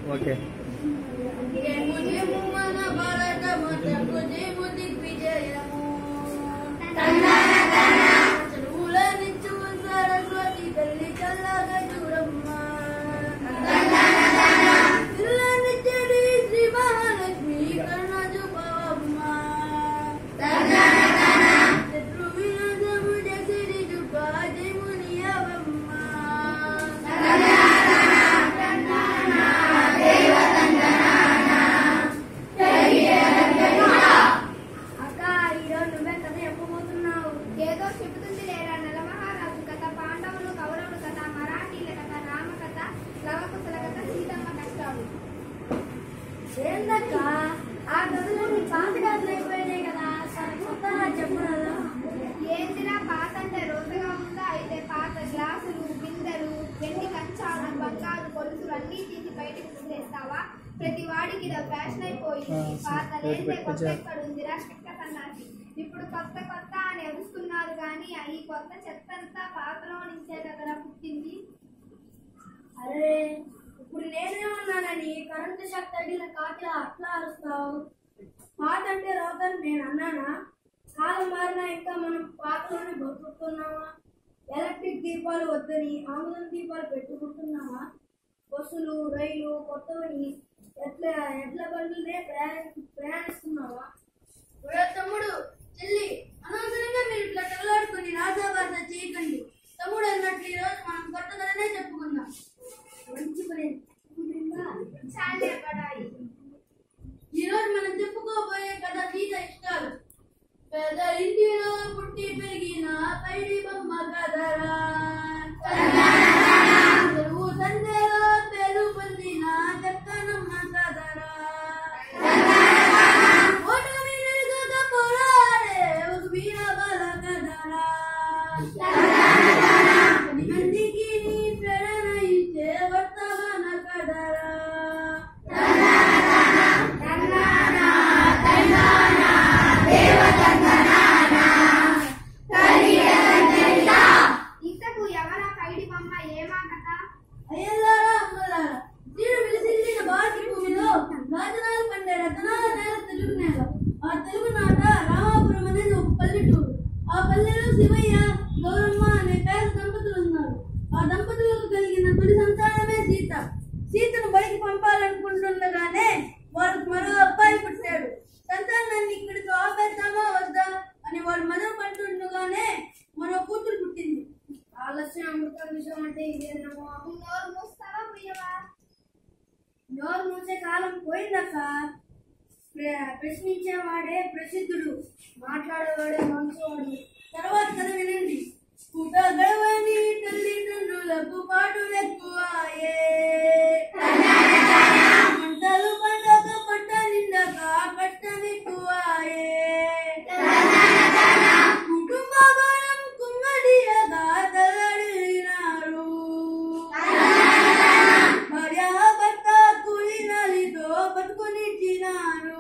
Okay జయము జయము మన భారత మాతకు జయము దిగ్విజయము చెరువుల నిచ్చు సరస్వతి తల్లి చల్లగా చూడమ్మ పిల్లనిచ్చడి శ్రీ మహాలక్ష్మి కరుణ చూపవమ్మ శత్రు వినాశము జసిడి చూప జయమునియవమ్మ అక్క ఈరోజు నువ్వే కథ చెప్పబోతున్నావు ఏదో చెబుతుంది లేరా నలమహారాజు కథ పాండవులు కౌరవులు కథ మరాఠీల కథ రామ కథ లవకుశల కథ సీతమ్మ కష్టాలు ఏందక్క ఆ కథలన్నీ పాత కథలు అయిపోయినాయి కదా సరిపోతారా చెప్పు కదా ఏందిరా పాత అంటే రోజుగా ఉందా అయితే పాత గ్లాసులు బిందెలు వెండి కంచాలు బంగారు కొలుసులు అన్నీ తీసి బయటకు విసిరేస్తావా ప్రతి వాడికి ఇది ఫ్యాషన్ అయిపోయింది ఆ, పాత సరే, లేదే పెట్టుకో, కొత్త చా. ఎక్కడ ఉందిరా చెక్క సన్నాసి ఇప్పుడు కొత్త కొత్త అని ఎరుస్తున్నారు కానీ ఈ కొత్త చెత్త అంతా పాతలో నుంచే కదరా పుట్టింది అరే ఇప్పుడు నేనేమన్నానని కరెంటు షాక్ తగిలిన కాకిలా అట్లా అరుస్తావు పాత అంటే రోతని నేను అన్నానా కాలం మారినా ఇంకా మనం పాతలోనే బతుకుతున్నామా ఎలక్ట్రిక్ దీపాలు వద్దని ఆముదం దీపాలు పెట్టుకుంటున్నామా బస్సులు రైలు కొత్తవని ఎట్లా ఎట్ల బండ్లనే ప్రయాణి ప్రయాణిస్తున్నావా ఒరే తమ్ముడు చెల్లి అనవసరంగా మీరు ఇట్లా తగలాడుకుని రాజాబాధ చేయకండి తమ్ముడు అన్నట్లు ఈ రోజు మనం కొత్త కథనే చెప్పుకుందాం మంచి పని చాలే బడాయి ఈ రోజు మనం చెప్పుకోబోయే కథ సీత ఇష్టాలు పెద్ద ఇంటిలో పుట్టి పెరిగిన పైడి బొమ్మ కదరా చెరువు తండ్రిలో పేరు పొందిన చక్కనమ్మ కదరా ఓటమి నెరుగుగా పోరాడే ఒక వీర బాల కదరా పది మందికి నీ ప్రేరణ ఇచ్చే వర్తమాన కదరా ఇంతకు ఎవరా పైడి బొమ్మ ఏమా కథ అయ్యలారా అమ్మలారా తీరు విలిసిల్లిన భారత భూమిలో రాజనాలు పండే రతనాల నేల తెలుగు నేల ఆ తెలుగు నాట రామాపురం అనేది ఒక పల్లెటూరు ఆ పల్లెలో శివయ్య గౌరమ్మ అనే పేద దంపతులు ఉన్నారు ఆ దంపతులకు కలిగిన తొలి సంతానమే సీత సీతను బయటికి పంపాలనుకుంటుండగానే వారికి మరో అబ్బాయి పుట్టాడు సంతానాన్ని ఇక్కడితో ఆపేద్దామా వద్దా అని వాళ్ళు మదన పడుతుండగానే మరో కూతురు పుట్టింది ఆలస్యం అమృత విషయం అంటే ఇదేనమ్మా నోరు మూస్తావా ముయ్యవా నోరు మూసే కాలం పోయిందక్క ప్ర- ప్రశ్నించేవాడే ప్రసిద్ధుడు మాట్లాడేవాడే మంచివాడు తర్వాత కథ వినండి పూట గడవని తల్లిదండ్రులకు పాటలు ఎక్కువాయే పంటలు పండగ పంట నిండక కష్టం ఎక్కువాయే కుటుంబ భారం కుమ్మడియగా తల్లడినారు భార్య భర్త కూలి నలితో బతుకునిచ్చినారు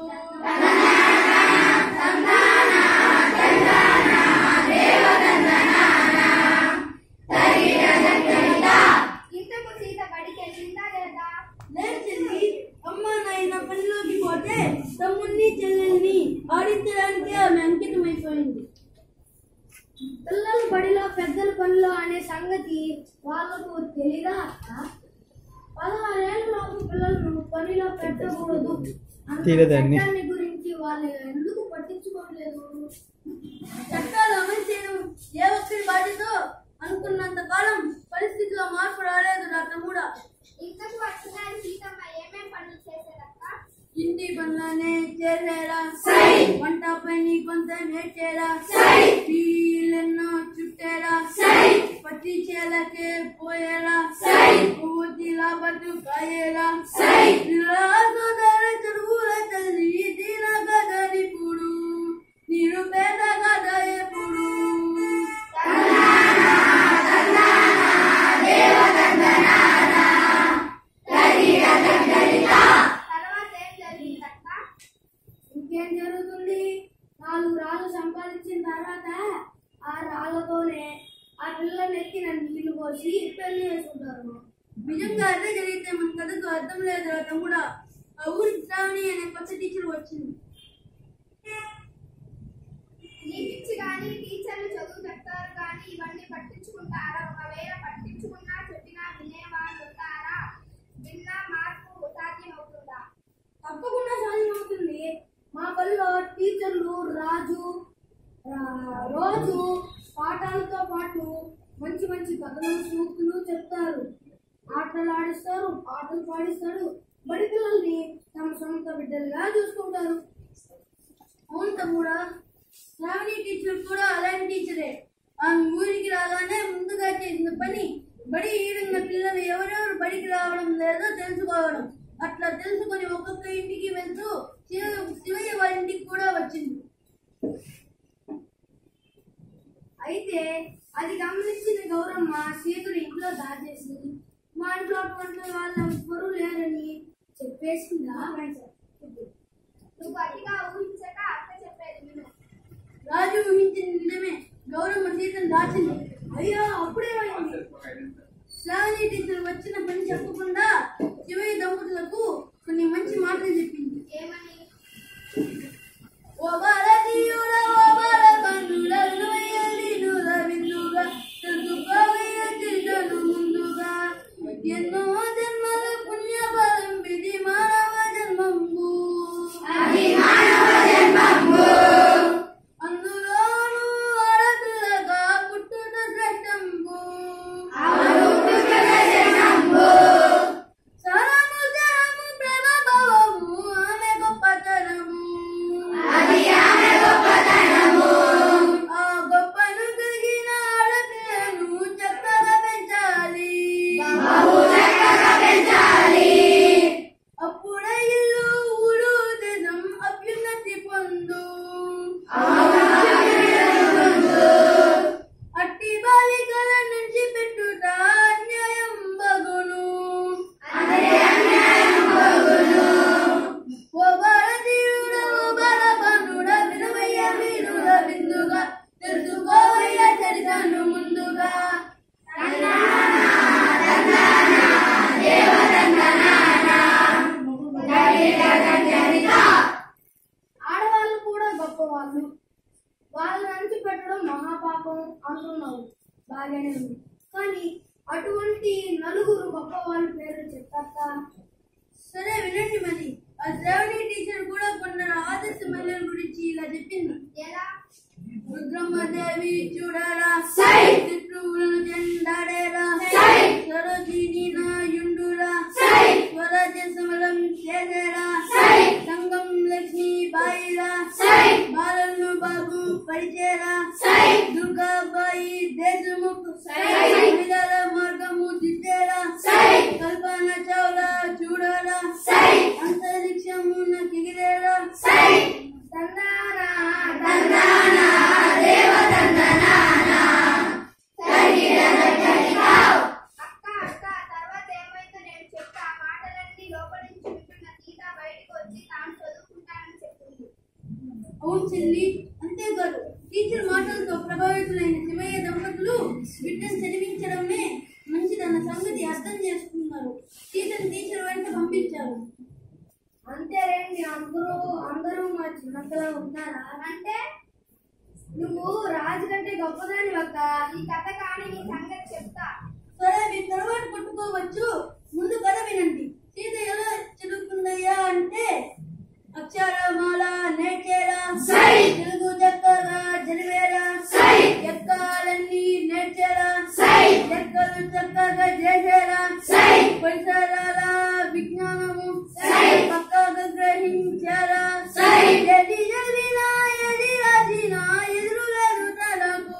ఇంతకు సీత బడికి వెళ్ళిందా లేదా లేదు చెల్లి అమ్మ నాయన పనిలోకి పోతే తమ్ముడిని చెల్లెల్ని ఆడించడానికి ఆమె అంకితమైపోయింది పిల్లల బడిలో పెద్దల పనిలో అనే సంగతి వాళ్ళకు తెలీదా అక్క పదహారేళ్ళ లోపు పిల్లలను పనిలో పెట్టకూడదు అన్న తెలియదండి. చట్టాన్ని గురించి వాళ్ళు ఎందుకు పట్టించుకోవట్లేదు చట్టాలు అమలు చేయడం ఏ ఒక్కరి బాధ్యత అనుకున్నంత కాలం పరిస్థితిలో మార్పు రాలేదు నా తమ్ముడా ఇంతకు వచ్చినారు సీతమ్మ ఏమేం పనులు చేసేదక్క ఇంటి పనులనే చేరేరా వంట పని కొంత నేర్చేరా వీళ్ళెన్నో చుట్టేరా పట్టి చేలకే పోయేరా పూర్తిలా బతు కాయేరా సోదర చెరువుల తల్లి దీన గదరిపుడు నిరుపేద గద ఎప్పుడు తర్వాత ఏం జరిగిందక్క ఇంకేం జరుగుతుంది నాలుగు రాళ్ళు సంపాదించిన తర్వాత ఆ రాళ్ళతోనే ఆ పిల్లలు ఎక్కిన నీళ్లు పోసి పెళ్లి చేసుకుంటారు నిజంగా అదే జరిగితే మన కథకు అర్థం లేదురా తమ్ముడా ఆ ఊరికి శ్రావణి అనే కొత్త టీచర్ వచ్చింది నీ పిచ్చి కానీ టీచర్లు చదువు చెప్తారు కానీ ఇవన్నీ పట్టించుకుంటారా ఒకవేళ పట్టించుకున్నా చెప్పినా వినేవాళ్ళు ఉంటారా విన్నా మార్పు సాధ్యమవుతుందా తప్పకుండా సాధ్యమవుతుంది మా బడిలో టీచర్లు రాజు రా- రోజు పాఠాలతో పాటు మంచి మంచి కథలు సూక్తులు చెప్తారు ఆటలు ఆడిస్తారు పాటలు పాడిస్తారు బడి పిల్లల్ని తమ సొంత బిడ్డలుగా చూసుకుంటారు అవును తమ్ముడా శ్రావణి టీచర్ కూడా అలాంటి టీచరే ఆమె ఊరికి రాగానే ముందుగా చేసిన పని బడి ఈడున్న పిల్లలు ఎవరెవరు బడికి రావడం లేదో తెలుసుకోవడం అట్లా తెలుసుకొని ఒక్కొక్క ఇంటికి వెళ్తూ శివ శివయ్య వాళ్ళ ఇంటికి కూడా వచ్చింది అయితే అది గమనించిన గౌరమ్మ సీతను ఇంట్లో దాచేసి మా ఇంట్లో అటువంటి వాళ్ళ ఎవ్వరూ లేరని చెప్పేసిందా నువ్వు అతిగా ఊహించక అత్త చెప్పేది విను రాజు ఊహించింది నిజమే గౌరమ్మ సీతను దాచింది అయ్యో అప్పుడేమైంది శ్రావణి టీచర్ వచ్చిన పని చెప్పకుండా శివయ్య దంపతులకు కొన్ని మంచి మాటలు చెప్పింది ఏమని ఓ భారతీయుడ ఓ భారతబంధుల విలువయ్య వినుల విందుగా తెలుసుకోవయ్య చిరుతను ముందుగా ఎన్నో జన్మల పుణ్య ఫలం విధి మానవ జన్మంబు అది మానవ జన్మంబు అందులోను ఆడపిల్లగా పుట్టుట శ్రేష్టంబు సరము జనము ప్రేమ భావము ఆమె గొప్పతనము ఆ గొప్పను కలిగిన ఆడపిల్లను చక్కగా పెంచాలి అప్పుడే ఇల్లు ఊరు దేశం అభ్యున్నతి పొందు అట్టి బాలికల నుంచి పెట్టుట అన్యాయం బగును ఓ భారతీయుడ ఓ బలబానుడ విలువయ్య వీరుల బిందుగా తెలుసుకోవయ్య చరితను ముందుగా ఆడవాళ్ళు కూడా గొప్పవాళ్ళు వాళ్ళని అణిచిపెట్టడం మహాపాపం అంటున్నావు బాగానే ఉంది కానీ అటువంటి నలుగురు గొప్ప వాళ్ళ పేర్లు చెప్పాక సరే వినండి మరి ఆ శ్రావణి టీచర్ కూడా కొందరు ఆదర్శ మహిళల గురించి ఇలా చెప్పింది ఎలా రుద్రమ్మదేవి చూడరా శత్రువులను చెండాడేరా సరోజిని నాయుండురా స్వరాజ్య సమరం చేసేరా సంగం లక్ష్మీ బాయిరా బాలలను బాబు పరిచేరా దుర్గాబాయి దేశముఖ్ విధాల మార్గము దిద్దేరా కల్పన చౌలా చూడరా అంతరిక్షమున కిగిరేరా తందానా అక్క అక్క తర్వాత ఏమైతే నేను చెప్తా ఆ మాటలన్నీ లోపల నుంచి వింటున్న సీత బయటకు వచ్చి తాను చదువుకుంటానని చెప్తుంది అవును చెల్లి అంతేకాదు టీచర్ మాటలతో ప్రభావితులైన శివయ్య దంపతులు బిడ్డను చదివించడమే మంచిదన్న సంగతి అర్థం చేసుకున్నారు టీచర్ టీచర్ వెంట పంపించారు అంతేలేండి అందరూ అందరూ మా చిన్నపిల్లలు ఉన్నారా అంటే నువ్వు రాజు కంటే గొప్పదాని అక్క ఈ కథ కానీ నీ సంగతి చెప్తా సరే మీ తర్వాత కొట్టుకోవచ్చు ముందు కథ వినండి సీత ఎలా చదువుకుందయ్యా అంటే అక్షరమాల నేర్చేరా తెలుగు చక్కగా చదివేరా ఎక్కాలన్నీ నేర్చేరా లెక్కలు చక్కగా చేసేరా పరిసరాల విజ్ఞానము పక్కగా గ్రహించారా ఎది చదివినా ఎది రాసినా ఎదురు లేదు తనకు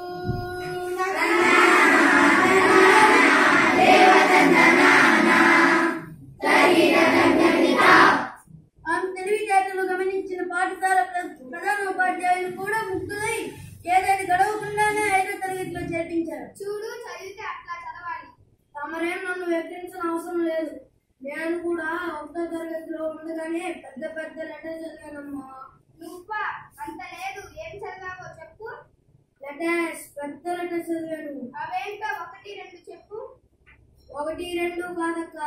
ఆమె తెలివితేటలు గమనించిన పాఠశాల ప్ర- ప్రధాన ఉపాధ్యాయులు కూడా ముగ్గులై ఏడాది గడవకుండానే ఐదో తరగతిలో చేర్పించారు చూడు చదివితే అట్లా చదవాలి తమరేం నన్ను వెక్కిరించిన అవసరం లేదు నేను కూడా ఒకటో తరగతిలో ఉండగానే పెద్ద పెద్ద లెటర్ చదివానమ్మా నువ్వా అంత లేదు ఏం చదివావో చెప్పు లెటర్స్ పెద్ద లెటర్ చదివాను అవేంటో ఒకటి రెండు చెప్పు ఒకటి రెండు కాదక్క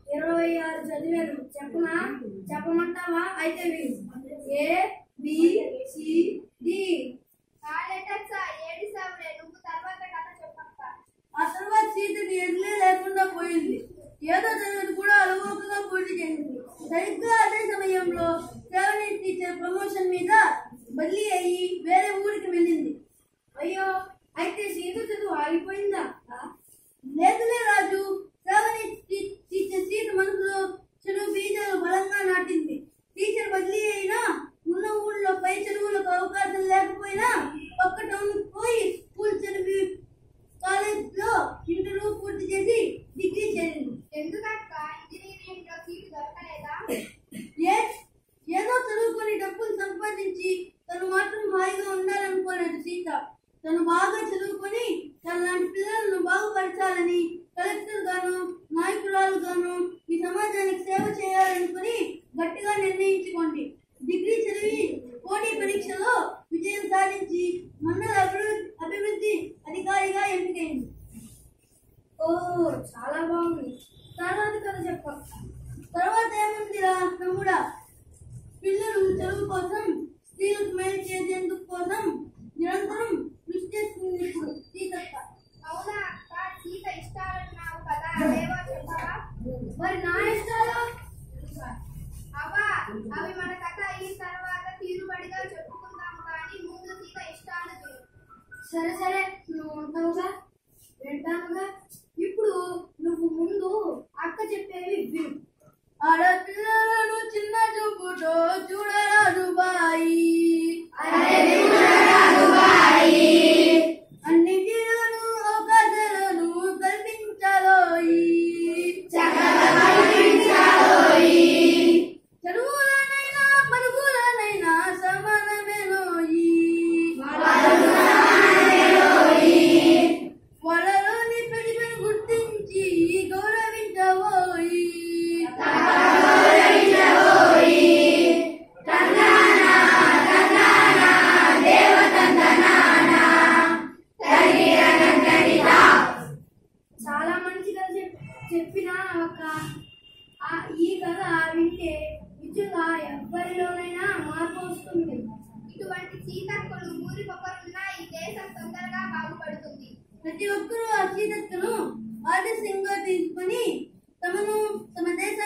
ఇరవై ఆరు చదివాను చెప్పనా చెప్పమంటావా అయితే విను ఏ బి సి డి ఆ లెటర్స్ ఏడిసావులే నువ్వు తర్వాత కథ చెప్పక్క ఆ తర్వాత సీతకి ఎదులే లేకుండా పోయింది ఏదో చదివింది కూడా అలవోకగా పూర్తి చేసింది సరిగ్గా అదే సమయంలో శ్రావణి టీచర్ ప్రమోషన్ మీద బదిలీ అయ్యి వేరే ఊరికి వెళ్ళింది అయ్యో అయితే సీత చదువు ఆగిపోయిందా లేదులే రాజు శ్రావణి టీ- టీచర్ సీత మనసులో చెరువు బీజాలు బలంగా నాటింది టీచర్ బదిలీ అయినా ఉన్న ఊళ్ళో పై చెరువులకు అవకాశం లేకపోయినా పక్క టౌన్ పోయి స్కూల్ చదివి కాలేజ్ లో ఇంటర్ పూర్తి చేసి డిగ్రీ చేరింది ఎందుకక్క ఇంజనీరింగ్ లో సీటు దొరకలేదా ఏ ఏదో చదువుకొని డబ్బులు సంపాదించి తను మాత్రం హాయిగా ఉండాలనుకోలేదు సీత తను బాగా చదువుకొని తన లాంటి పిల్లలను బాగుపరచాలని కలెక్టర్ గాను నాయకురాలు గాను ఈ సమాజానికి సేవ చేయాలనుకుని గట్టిగా నిర్ణయించుకోండి డిగ్రీ చదివి పోటీ పరీక్షలో విజయం సాధించి మండల అభివృద్ధి అభివృద్ధి అధికారిగా ఎంపికైంది ఓ చాలా బాగుంది తర్వాత కథ చెప్ప తర్వాత ఏముందిరా తమ్ముడా పిల్లలు చదువు కోసం స్త్రీలకు మేలు చేసేందుకు కోసం నిరంతరం కృషి చేస్తుంది ఇప్పుడు సీతక్క అవునా అక్క సీత ఇష్టాలన్నావు కదా అదేవో చెప్పవా మరి నా ఇష్టాలు అవ్వా అవి మన కథ అయిన తర్వాత తీరుబడిగా చెప్పుకుందాము కానీ ముందు సీత ఇష్టాలు చెప్పు. సరే సరే నువ్వు ఉంటావుగా వింటానుగా ఇప్పుడు నువ్వు ముందు అక్క చెప్పేవి విను ఆడపిల్లలను చిన్న చూపుతో చూడరాదు బాయి అన్నిటిలోనూ అవకాశాలను కల్పించాలోయి చదువులనైనా పరుగులనైనా సమానమేనోయి వాళ్ళలోని ప్రతిభను గుర్తించి గౌరవించబోయి చాలా మంచి కథ చెప్ చెప్పిన అక్క ఆ ఈ కథ వింటే నిజంగా ఎవరిలోనైనా మార్పు వస్తుంది ఇటువంటి సీతక్కలు ఊరికొకరున్నా ఈ దేశం తొందరగా బాగుపడుతుంది ప్రతి ఒక్కరూ ఆ సీతక్కను ఆదర్శంగా తీసుకొని తమను తమ దేశాన్ని